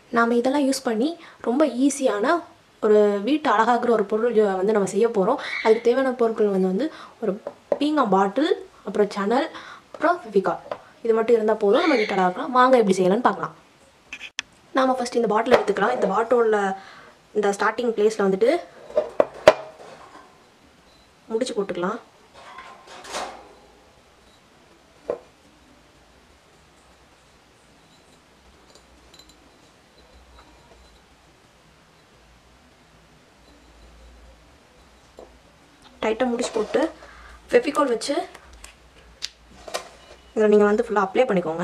நாம் இதெல்லாம் யூஸ் பண்ணி ரொம்ப ஈஸியான ஒரு வீட்டு அழகாகிற ஒரு பொருள் ஜ- வந்து நம்ம செய்ய போகிறோம் அதுக்கு தேவையான பொருட்கள் வந்து வந்து ஒரு பீங்கா பாட்டில் அப்புறம் சனல் அப்புறம் ஃபெவிகால் இது மட்டும் இருந்தால் போதும் நம்ம வீட்டு அழகாக்கலாம் வாங்க எப்படி செய்யலாம்னு பார்க்கலாம் நாம் ஃபஸ்ட் இந்த பாட்டில் எடுத்துக்கலாம் இந்த பாட்டிலில் இந்த ஸ்டார்டிங் பிளேஸில் வந்துட்டு முடிச்சு போட்டுக்கலாம் டைட்டாக முடிச்சு போட்டு ஃபெவிகால் வச்சு இதில் நீங்கள் வந்து ஃபுல்லாக அப்ளை பண்ணிக்கோங்க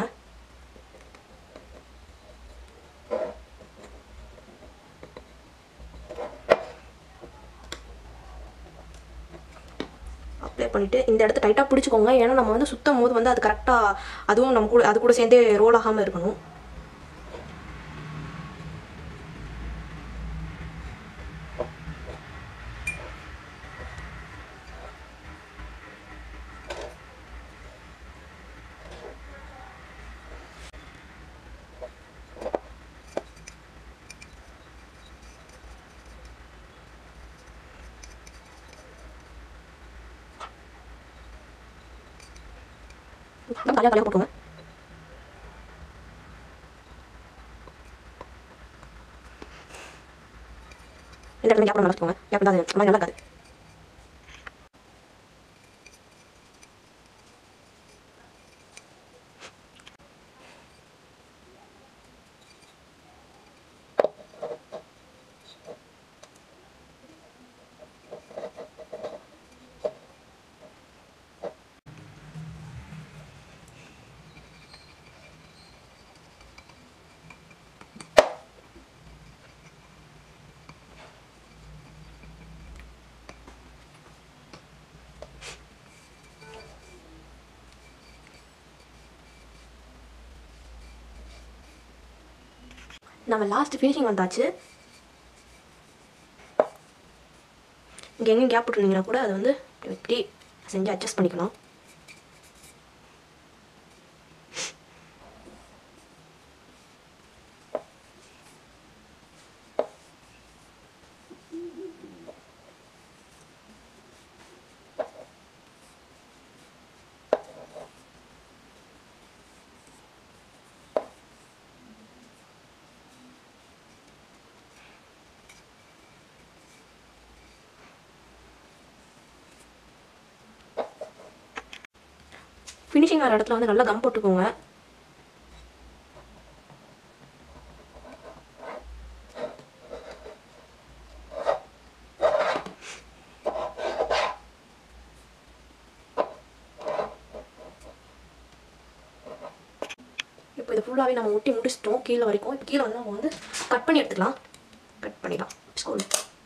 அப்ளை பண்ணிவிட்டு இந்த இடத்த டைட்டாக பிடிச்சிக்கோங்க ஏன்னா நம்ம வந்து சுத்தம் போது வந்து அது கரெக்டாக அதுவும் நம்ம கூட அது கூட சேர்ந்தே ரோல் ஆகாமல் இருக்கணும் கலையாக கலையாக போட்டுருங்க இந்த இடத்துல கேப் நல்லா வச்சுக்கோங்க கேப் தான் அது மாதிரி நல்லா இருக்காது நம்ம லாஸ்ட் ஃபினிஷிங் வந்தாச்சு இங்கே எங்கேயும் கேப் விட்டுருந்தீங்கன்னா கூட அதை வந்து இப்படி இப்படி செஞ்சு அட்ஜஸ்ட் பண்ணிக்கலாம் ஃபினிஷிங் ஆகிற இடத்துல வந்து நல்லா கம் போட்டுக்கோங்க இப்போ இது ஃபுல்லாகவே நம்ம ஒட்டி முடிச்சிட்டோம் கீழே வரைக்கும் இப்போ கீழே வந்து நம்ம வந்து கட் பண்ணி எடுத்துக்கலாம் கட் பண்ணிடலாம் ஸ்கூல்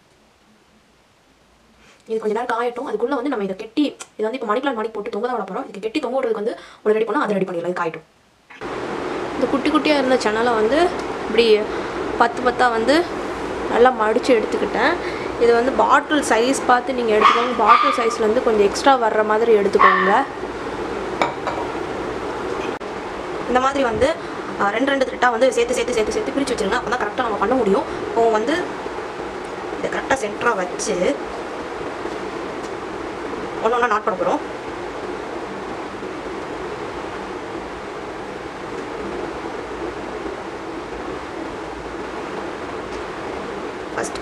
இது கொஞ்ச நேரம் காயட்டும் அதுக்குள்ளே வந்து நம்ம இதை கெட்டி இதை வந்து இப்போ மணி பிளான் மணி போட்டு தொங்க தான் விட போகிறோம் இதுக்கு கெட்டி தொங்க விடுறதுக்கு வந்து ஒரு ரெடி பண்ணால் அதை ரெடி பண்ணிடலாம் இது காயட்டும் இந்த குட்டி குட்டியாக இருந்த சேனலை வந்து இப்படி பத்து பத்தாக வந்து நல்லா மடித்து எடுத்துக்கிட்டேன் இது வந்து பாட்டில் சைஸ் பார்த்து நீங்கள் எடுத்துக்கோங்க பாட்டில் சைஸ்லேருந்து கொஞ்சம் எக்ஸ்ட்ரா வர்ற மாதிரி எடுத்துக்கோங்க இந்த மாதிரி வந்து அஹ், ரெண்டு ரெண்டு த்ரெட்டாக வந்து சேர்த்து சேர்த்து சேர்த்து சேர்த்து பிரித்து வச்சிருங்க அப்போ தான் கரெக்டாக நம்ம பண்ண முடியும் இப்போ வந்து இதை கரெக்டாக சென்டராக வச்சு ஒன்று ஒன்றா நாட் பண்ண போகிறோம் ஃபர்ஸ்ட்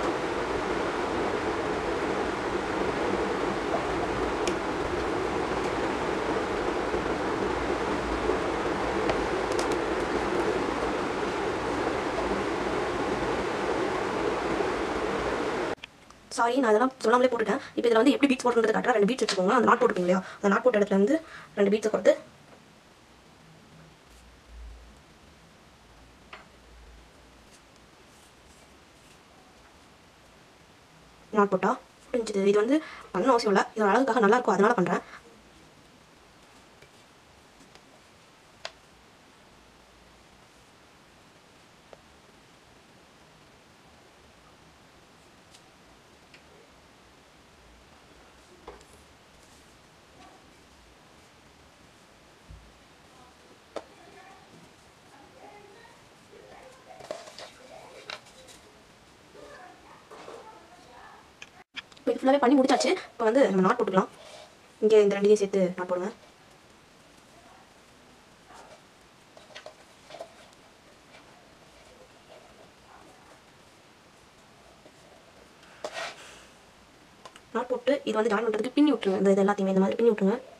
சாரி நான் அதெல்லாம் சொல்லாமலே போட்டுட்டேன் இப்போ இதில் வந்து எப்படி பீட்ஸ் போட்டுன்றது காட்டுறேன் ரெண்டு பீட்ஸ் வச்சுக்கோங்க அந்த நாட் போட்டுப்பீங்க இல்லையா அந்த நாட் போட்ட இடத்துல இருந்து ரெண்டு பீட்ஸை கொடுத்து நாட் போட்டா புரிஞ்சுது இது வந்து பண்ண அவசியம் இல்லை இது அழகுக்காக நல்லா இருக்கும் அதனால பண்ணுறேன் இது ஃபுல்லாகவே பண்ணி முடிச்சாச்சு இப்போ வந்து நம்ம நாட் போட்டுக்கலாம் இங்கே இந்த ரெண்டையும் சேர்த்து நாட் போடுங்க நாட் போட்டு இது வந்து ஜாயின் பண்ணுறதுக்கு பின்னி விட்டுருங்க இந்த இது எல்லாத்தையுமே இந்த மாதிரி பின்னி விட்டுருங்க